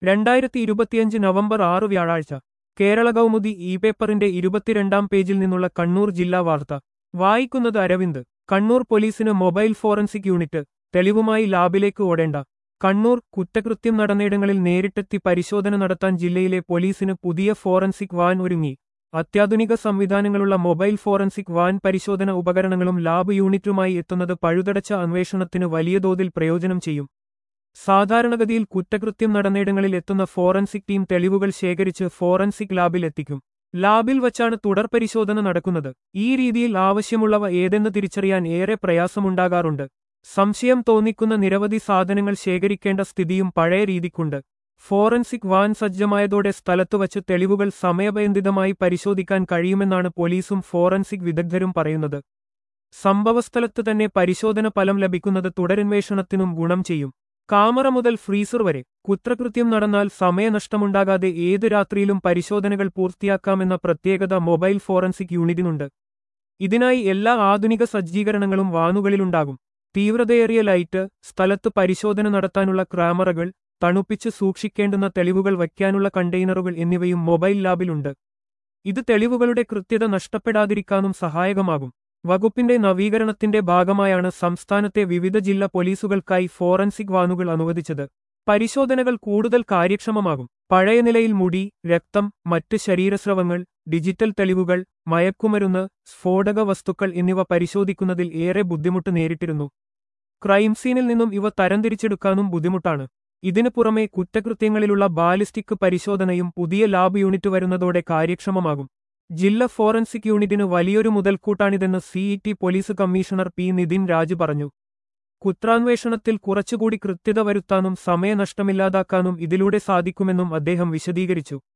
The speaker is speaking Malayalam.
രണ്ടായിരത്തി ഇരുപത്തിയഞ്ച് നവംബർ ആറ് വ്യാഴാഴ്ച കേരള കൗമുദി ഇ പേപ്പറിന്റെ ഇരുപത്തിരണ്ടാം പേജിൽ നിന്നുള്ള കണ്ണൂർ ജില്ലാ വാർത്ത വായിക്കുന്നത് അരവിന്ദ് കണ്ണൂർ പോലീസിന് മൊബൈൽ ഫോറൻസിക് യൂണിറ്റ് തെളിവുമായി ലാബിലേക്ക് ഓടേണ്ട കണ്ണൂർ കുറ്റകൃത്യം നടന്നിടങ്ങളിൽ നേരിട്ടെത്തി പരിശോധന നടത്താൻ ജില്ലയിലെ പോലീസിന് പുതിയ ഫോറൻസിക് വാൻ ഒരുങ്ങി അത്യാധുനിക സംവിധാനങ്ങളുള്ള മൊബൈൽ ഫോറൻസിക് വാൻ പരിശോധന ഉപകരണങ്ങളും ലാബ് യൂണിറ്റുമായി എത്തുന്നത് പഴുതടച്ച അന്വേഷണത്തിന് വലിയ തോതിൽ പ്രയോജനം ചെയ്യും സാധാരണഗതിയിൽ കുറ്റകൃത്യം നടന്നിടങ്ങളിൽ എത്തുന്ന ഫോറൻസിക് ടീം തെളിവുകൾ ശേഖരിച്ച് ഫോറൻസിക് ലാബിൽ എത്തിക്കും ലാബിൽ വച്ചാണ് തുടർ പരിശോധന നടക്കുന്നത് ഈ രീതിയിൽ ആവശ്യമുള്ളവ ഏതെന്ന് തിരിച്ചറിയാൻ ഏറെ പ്രയാസമുണ്ടാകാറുണ്ട് സംശയം തോന്നിക്കുന്ന നിരവധി സാധനങ്ങൾ ശേഖരിക്കേണ്ട സ്ഥിതിയും പഴയ രീതിക്കുണ്ട് ഫോറൻസിക് വാൻ സജ്ജമായതോടെ സ്ഥലത്തുവച്ച് തെളിവുകൾ സമയബന്ധിതമായി പരിശോധിക്കാൻ കഴിയുമെന്നാണ് പോലീസും ഫോറൻസിക് വിദഗ്ധരും പറയുന്നത് സംഭവസ്ഥലത്ത് തന്നെ പരിശോധന ഫലം ലഭിക്കുന്നത് തുടരന്വേഷണത്തിനും ഗുണം ചെയ്യും കാമറ മുതൽ ഫ്രീസർ വരെ കുറ്റകൃത്യം നടന്നാൽ സമയനഷ്ടമുണ്ടാകാതെ ഏത് രാത്രിയിലും പരിശോധനകൾ പൂർത്തിയാക്കാമെന്ന പ്രത്യേകത മൊബൈൽ ഫോറൻസിക് യൂണിറ്റിനുണ്ട് ഇതിനായി എല്ലാ ആധുനിക സജ്ജീകരണങ്ങളും വാനുകളിലുണ്ടാകും തീവ്രതയേറിയ ലൈറ്റ് സ്ഥലത്ത് പരിശോധന നടത്താനുള്ള ക്രാമറകൾ തണുപ്പിച്ച് സൂക്ഷിക്കേണ്ടുന്ന തെളിവുകൾ വയ്ക്കാനുള്ള കണ്ടെയ്നറുകൾ എന്നിവയും മൊബൈൽ ലാബിലുണ്ട് ഇത് തെളിവുകളുടെ കൃത്യത നഷ്ടപ്പെടാതിരിക്കാനും സഹായകമാകും വകുപ്പിന്റെ നവീകരണത്തിന്റെ ഭാഗമായാണ് സംസ്ഥാനത്തെ വിവിധ ജില്ലാ പോലീസുകൾക്കായി ഫോറൻസിക് വാനുകൾ അനുവദിച്ചത് പരിശോധനകൾ കൂടുതൽ കാര്യക്ഷമമാകും പഴയ നിലയിൽ മുടി രക്തം മറ്റ് ശരീരസ്രവങ്ങൾ ഡിജിറ്റൽ തെളിവുകൾ മയക്കുമരുന്ന് സ്ഫോടക വസ്തുക്കൾ എന്നിവ പരിശോധിക്കുന്നതിൽ ഏറെ ബുദ്ധിമുട്ട് നേരിട്ടിരുന്നു ക്രൈം സീനിൽ നിന്നും ഇവ തരംതിരിച്ചെടുക്കാനും ബുദ്ധിമുട്ടാണ് ഇതിനു പുറമെ കുറ്റകൃത്യങ്ങളിലുള്ള ബാലിസ്റ്റിക് പരിശോധനയും പുതിയ ലാബ് യൂണിറ്റ് വരുന്നതോടെ കാര്യക്ഷമമാകും ജില്ല ഫോറൻസിക് യൂണിറ്റിന് വലിയൊരു മുതൽക്കൂട്ടാണിതെന്ന് city police commissioner P Nithin Raj പറഞ്ഞു കുത്രാന്വേഷണത്തിൽ കുറച്ചുകൂടി കൃത്യത വരുത്താനും സമയനഷ്ടമില്ലാതാക്കാനും ഇതിലൂടെ സാധിക്കുമെന്നും അദ്ദേഹം വിശദീകരിച്ചു